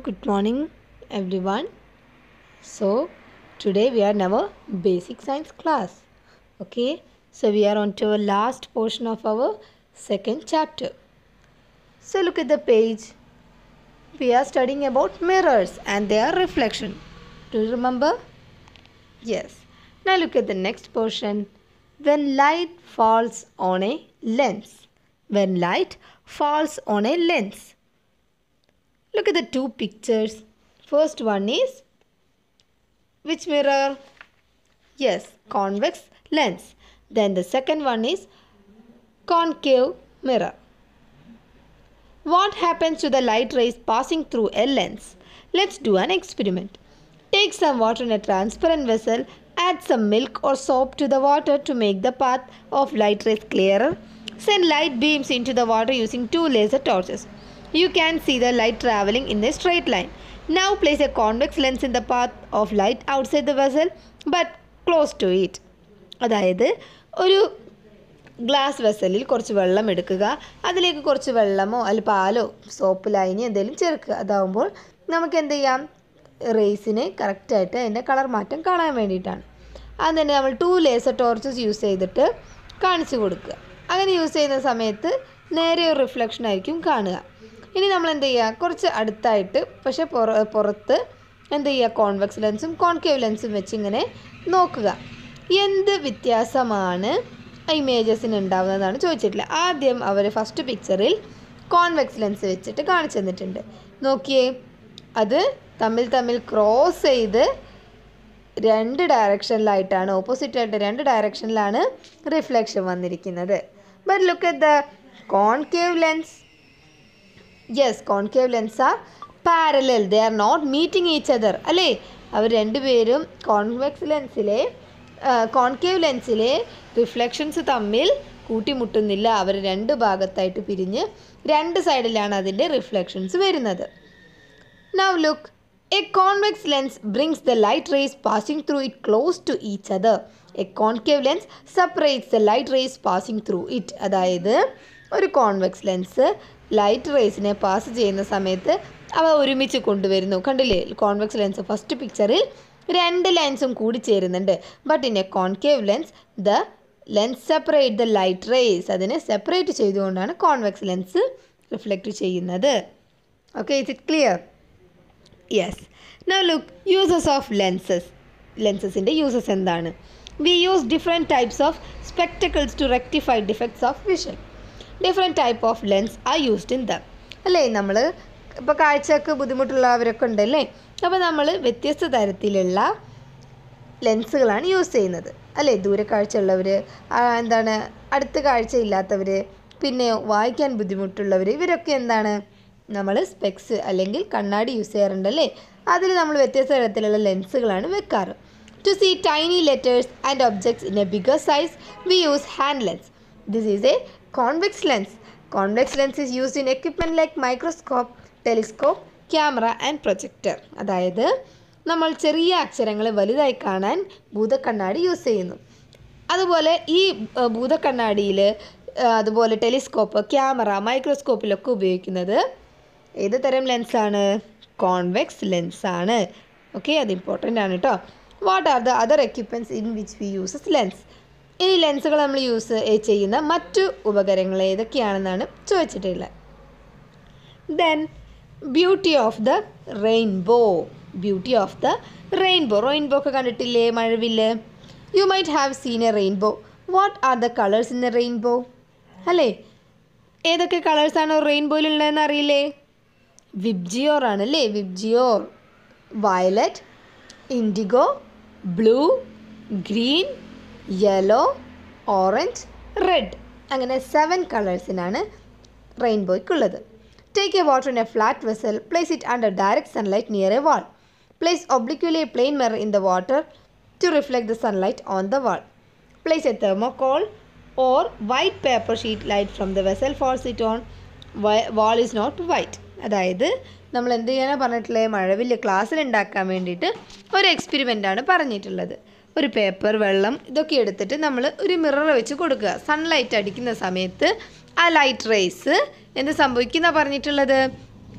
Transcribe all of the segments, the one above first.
good morning everyone. So, today we are in our basic science class. Okay, so we are on to our last portion of our second chapter. So, look at the page. We are studying about mirrors and their reflection. Do you remember? Yes. Now, look at the next portion. When light falls on a lens. When light falls on a lens. Look at the two pictures. First one is which mirror? Yes, convex lens. Then the second one is concave mirror. What happens to the light rays passing through a lens? Let's do an experiment. Take some water in a transparent vessel, add some milk or soap to the water to make the path of light rays clearer. Send light beams into the water using two laser torches. You can see the light traveling in a straight line. Now place a convex lens in the path of light outside the vessel but close to it. അതായത് ഒരു glass വെസലിൽ കുറച്ച് വെള്ളം എടുക്കുക അതിലേക്ക് കുറച്ച് വെള്ളമോ അല്ലെങ്കിൽ പാലോ സോപ്പ് ലൈനി എന്തെങ്കിലും ചേർക്കുക അതാവുമ്പോൾ നമുക്ക് എന്ത് ചെയ്യാം റേസിന് കറക്റ്റായിട്ട് അതിൻ്റെ കളർ മാറ്റം കാണാൻ വേണ്ടിയിട്ടാണ് അത് തന്നെ നമ്മൾ ടു ലേസർ ടോർച്ചസ് യൂസ് ചെയ്തിട്ട് കാണിച്ചു കൊടുക്കുക അങ്ങനെ യൂസ് ചെയ്യുന്ന സമയത്ത് നേരെ ഒരു റിഫ്ലക്ഷൻ ആയിരിക്കും കാണുക ഇനി നമ്മൾ എന്ത് ചെയ്യുക കുറച്ച് അടുത്തായിട്ട് പക്ഷേ പുറ പുറത്ത് എന്ത് ചെയ്യുക കോൺവെക്സ് ലെൻസും കോൺകേവ് ലെൻസും വെച്ച് ഇങ്ങനെ നോക്കുക എന്ത് വ്യത്യാസമാണ് ഇമേജസിന് ഉണ്ടാവുന്നതാണ് ചോദിച്ചിട്ടില്ല ആദ്യം അവർ ഫസ്റ്റ് പിക്ചറിൽ കോൺവെക്സ് ലെൻസ് വെച്ചിട്ട് കാണിച്ചു തന്നിട്ടുണ്ട് നോക്കിയേ അത് തമ്മിൽ തമ്മിൽ ക്രോസ് ചെയ്ത് രണ്ട് ഡയറക്ഷനിലായിട്ടാണ് ഓപ്പോസിറ്റ് ആയിട്ട് രണ്ട് ഡയറക്ഷനിലാണ് റിഫ്ലക്ഷൻ വന്നിരിക്കുന്നത് but look at the concave lens yes concave lens are parallel they are not meeting each other അല്ലേ അവർ രണ്ടുപേരും കോൺവെക്സ് ലെൻസിലെ കോൺകേവ് ലെൻസിലെ റിഫ്ലക്ഷൻസ് തമ്മിൽ കൂട്ടിമുട്ടുന്നില്ല അവർ രണ്ട് ഭാഗത്തായിട്ട് പിരിഞ്ഞ് രണ്ട് സൈഡിലാണ് അതിൻ്റെ റിഫ്ലക്ഷൻസ് വരുന്നത് now look a convex lens brings the light rays passing through it close to each other a concave lens separates the light rays passing through it അതായത് ഒരു കോൺവെക്സ് ലെൻസ് ലൈറ്റ് റേസിനെ പാസ് ചെയ്യുന്ന സമയത്ത് അവ ഒരുമിച്ച് കൊണ്ടുവരുന്നു കണ്ടില്ലേ കോൺവെക്സ് ലെൻസ് ഫസ്റ്റ് പിക്ചറിൽ രണ്ട് ലെൻസും കൂടി ചേരുന്നുണ്ട് but in a concave lens the lens separate the light rays അതിനെ സെപ്പറേറ്റ് ചെയ്തുകൊണ്ടാണ് കോൺവെക്സ് ലെൻസ് റിഫ്ലക്റ്റ് ചെയ്യുന്നത് okay it it clear yes now look uses of lenses ലെൻസസിൻ്റെ യൂസസ് എന്താണ് we use different types of spectacles to rectify defects of vision different type of lens are used in the അല്ലേ നമ്മൾ ഇപ്പോൾ കാഴ്ചക്ക് ബുദ്ധിമുട്ടുള്ളവരൊക്കെ ഉണ്ടല്ലേ അപ്പോൾ നമ്മൾ വ്യത്യസ്ത തരത്തിലുള്ള ലെൻസുകളാണ് യൂസ് ചെയ്യുന്നത് അല്ലേ ദൂരക്കാഴ്ച ഉള്ളവർ എന്താണ് അടുത്ത കാഴ്ച ഇല്ലാത്തവർ പിന്നെ വായിക്കാൻ ബുദ്ധിമുട്ടുള്ളവർ ഇവരൊക്കെ എന്താണ് നമ്മൾ സ്പെക്സ് അല്ലെങ്കിൽ കണ്ണാടി യൂസ് ചെയ്യാറുണ്ടല്ലേ അതിൽ നമ്മൾ വ്യത്യസ്ത തരത്തിലുള്ള ലെൻസുകളാണ് വെക്കാറ് to see tiny letters and objects in a bigger size we use hand lens this is a convex lens convex lens is used in equipment like microscope telescope camera and projector അതായത് നമ്മൾ ചെറിയ അക്ഷരങ്ങൾ വലുതായി കാണാൻ ഭൂതക്കണ്ണാടി use ചെയ്യുന്നു അതുപോലെ ഈ ഭൂതക്കണ്ണാടിയിൽ അതുപോലെ ടെലിസ്കോപ്പ് ക്യാമറ മൈക്രോസ്കോപ്പിലൊക്കെ ഉപയോഗിക്കുന്നത് ഏത് തരം ലെൻസാണ് കോൺവെക്സ് ലെൻസാണ് ഓക്കെ അത് ഇമ്പോർട്ടൻ്റ് ആണ് കേട്ടോ what are the other equipments in which we uses lens ഇനി ലെൻസുകൾ നമ്മൾ യൂസ് ചെയ്യുന്ന മറ്റു ഉപകരണങ്ങൾ ഏതൊക്കെയാണെന്നാണ് ചോദിച്ചിട്ടുള്ളത് then beauty of the rainbow beauty of the rainbow rainbow ഒക്കെ കണ്ടിട്ടില്ലേ മഴവില്ല് you might have seen a rainbow what are the colours in a rainbow അല്ലേ ഏതൊക്കെ കളേഴ്സാണ് റെയിൻബോയിലുള്ളതെന്ന് അറിയില്ലേ വിബ്ജിയോർ ആണ് അല്ലേ VIBGYOR violet indigo blue green yellow orange red അങ്ങനെ സെവൻ കളേഴ്സിനാണ് റെയിൻബോയ്ക്കുള്ളത് Take a water in a flat vessel, place it under direct sunlight near a wall. Place obliquely a plain mirror in the water to reflect the sunlight on the wall. Place a thermocol or white paper sheet light from the vessel falls it on. Wall is not white. അതായത് നമ്മൾ എന്ത് ചെയ്യാനാണ് പറഞ്ഞിട്ടുള്ളത് മഴവില്ല് ക്ലാസ്സിൽ ഉണ്ടാക്കാൻ വേണ്ടിയിട്ട് ഒരു എക്സ്പെരിമെൻ്റ് ആണ് പറഞ്ഞിട്ടുള്ളത് ഒരു പേപ്പർ വെള്ളം ഇതൊക്കെ എടുത്തിട്ട് നമ്മൾ ഒരു മിറർ വെച്ച് കൊടുക്കുക സൺലൈറ്റ് അടിക്കുന്ന സമയത്ത് ആ ലൈറ്റ് റേസ് എന്ത് സംഭവിക്കുന്ന പറഞ്ഞിട്ടുള്ളത്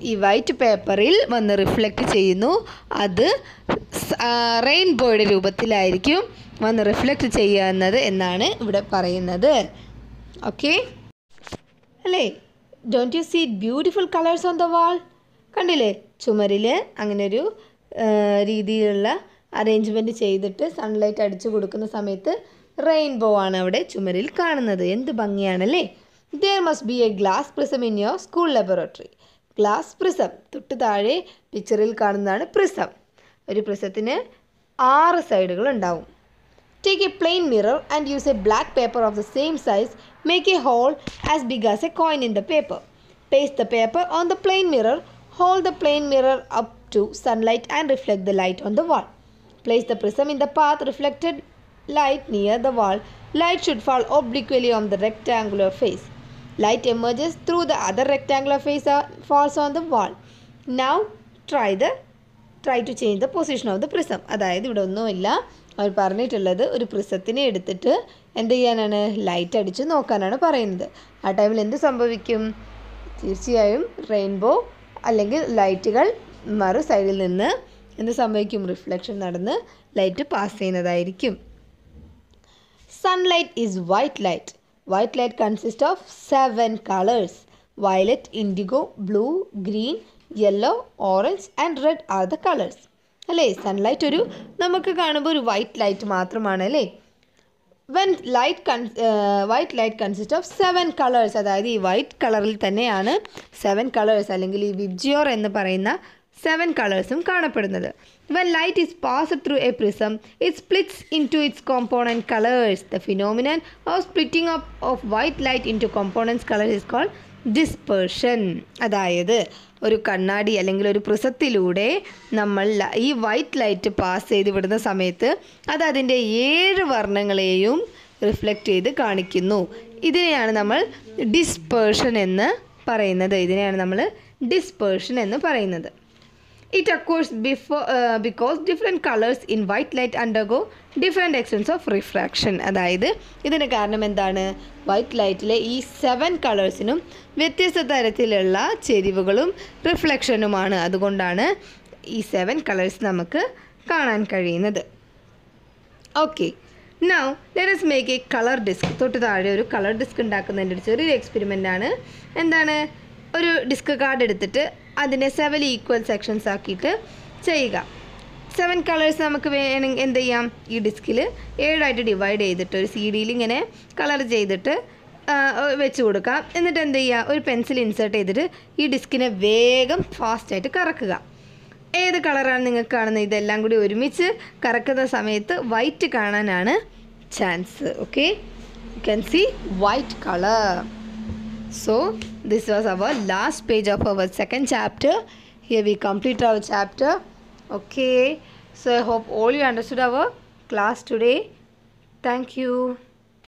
ഈ വൈറ്റ് പേപ്പറിൽ വന്ന് റിഫ്ലക്റ്റ് ചെയ്യുന്നു അത് റെയിൻബോയുടെ രൂപത്തിലായിരിക്കും വന്ന് റിഫ്ലക്റ്റ് ചെയ്യുന്നത് എന്നാണ് ഇവിടെ പറയുന്നത് ഓക്കെ അല്ലേ don't you see beautiful colours on the wall കണ്ടില്ലേ ചുമരിൽ അങ്ങനെ ഒരു രീതിയിലുള്ള അറേഞ്ച്മെൻറ്റ് ചെയ്തിട്ട് സൺലൈറ്റ് അടിച്ചു കൊടുക്കുന്ന സമയത്ത് റെയിൻബോ ആണ് അവിടെ ചുമരിൽ കാണുന്നത് എന്ത് ഭംഗിയാണല്ലേ there must be a glass prism in your school laboratory glass prism തൊട്ട് താഴെ പിക്ചറിൽ കാണുന്നതാണ് പ്രിസം ഒരു പ്രിസത്തിന് ആറ് സൈഡുകൾ ഉണ്ടാവും Take a plain mirror and use a black paper of the same size. Make a hole as big as a coin in the paper. Paste the paper on the plain mirror. Hold the plain mirror up to sunlight and reflect the light on the wall. Place the prism in the path reflected light near the wall. Light should fall obliquely on the rectangular face. Light emerges through the other rectangular face or falls on the wall. Now try the try to change the position of the prism അതായത് ഇവിടെ ഒന്നുമില്ല അവർ പറഞ്ഞിട്ടുള്ളത് ഒരു പ്രിസത്തിനെ എടുത്തിട്ട് എന്ത് ചെയ്യാനാണ് light അടിച്ച് നോക്കാനാണ് പറയുന്നത് ആ ടൈമിൽ എന്ത് സംഭവിക്കും തീർച്ചയായും റെയിൻബോ അല്ലെങ്കിൽ ലൈറ്റുകൾ മറു സൈഡിൽ നിന്ന് എന്ത് സംഭവിക്കും റിഫ്ലക്ഷൻ നടന്ന് ലൈറ്റ് പാസ് ചെയ്യുന്നതായിരിക്കും Sunlight is white light. White light consists of seven colors. Violet, indigo, blue, green, yellow orange and red are the colours അല്ലേ സൺലൈറ്റ് ഒരു നമുക്ക് കാണുമ്പോൾ ഒരു വൈറ്റ് ലൈറ്റ് മാത്രമാണ് അല്ലേ when light con white light consist of seven colours അതായത് ഈ white കളറിൽ തന്നെയാണ് സെവൻ കളേഴ്സ് അല്ലെങ്കിൽ ഈ വിബ്ജിയോർ എന്ന് പറയുന്ന സെവൻ കളേഴ്സും കാണപ്പെടുന്നത് when light is pass through a prism it splits into its component colours the phenomenon of splitting of of white light into components colours is called dispersion അതായത് ഒരു കണ്ണാടി അല്ലെങ്കിൽ ഒരു പ്രിസത്തിലൂടെ നമ്മൾ ല- ഈ വൈറ്റ് ലൈറ്റ് പാസ് ചെയ്ത് വിടുന്ന സമയത്ത് അത് അതിൻ്റെ ഏഴ് വർണ്ണങ്ങളെയും റിഫ്ലക്റ്റ് ചെയ്ത് കാണിക്കുന്നു ഇതിനെയാണ് നമ്മൾ ഡിസ്പേർഷൻ എന്ന് പറയുന്നത് ഇതിനെയാണ് നമ്മൾ ഡിസ്പേർഷൻ എന്ന് പറയുന്നത് It occurs before uh, because different colors in white light undergo different extents of refraction. അതായത് ഇതിന് കാരണം എന്താണ് വൈറ്റ് ലൈറ്റിലെ ഈ സെവൻ കളേഴ്സിനും വ്യത്യസ്ത തരത്തിലുള്ള ചെരിവുകളും റിഫ്ലക്ഷനുമാണ് അതുകൊണ്ടാണ് ഈ സെവൻ കളേഴ്സ് നമുക്ക് കാണാൻ കഴിയുന്നത് okay now let's make a colour disc തൊട്ട് താഴെ ഒരു കളർ ഡിസ്ക് ഉണ്ടാക്കുന്നതിൻ്റെ ഒരു ചെറിയൊരു എക്സ്പെരിമെൻ്റ് ആണ് എന്താണ് ഒരു ഡിസ്ക് കാർഡ് എടുത്തിട്ട് അതിനെ സെവൻ ഈക്വൽ സെക്ഷൻസ് ആക്കിയിട്ട് ചെയ്യുക സെവൻ കളേഴ്സ് നമുക്ക് വേണമെങ്കിൽ എന്ത് ചെയ്യാം ഈ ഡിസ്കിൽ ഏഴായിട്ട് ഡിവൈഡ് ചെയ്തിട്ട് ഒരു സി ഡിയിൽ ഇങ്ങനെ കളർ ചെയ്തിട്ട് ആ, വെച്ച് കൊടുക്കാം എന്നിട്ട് എന്ത് ചെയ്യുക ഒരു പെൻസിൽ ഇൻസേർട്ട് ചെയ്തിട്ട് ഈ ഡിസ്കിനെ വേഗം ഫാസ്റ്റായിട്ട് കറക്കുക ഏത് കളറാണ് നിങ്ങൾക്ക് കാണുന്നത് ഇതെല്ലാം കൂടി ഒരുമിച്ച് കറക്കുന്ന സമയത്ത് വൈറ്റ് കാണാനാണ് chance okay you can see white colour So, this was our last page of our second chapter. Here we complete our chapter. Okay. So, I hope all you understood our class today. Thank you.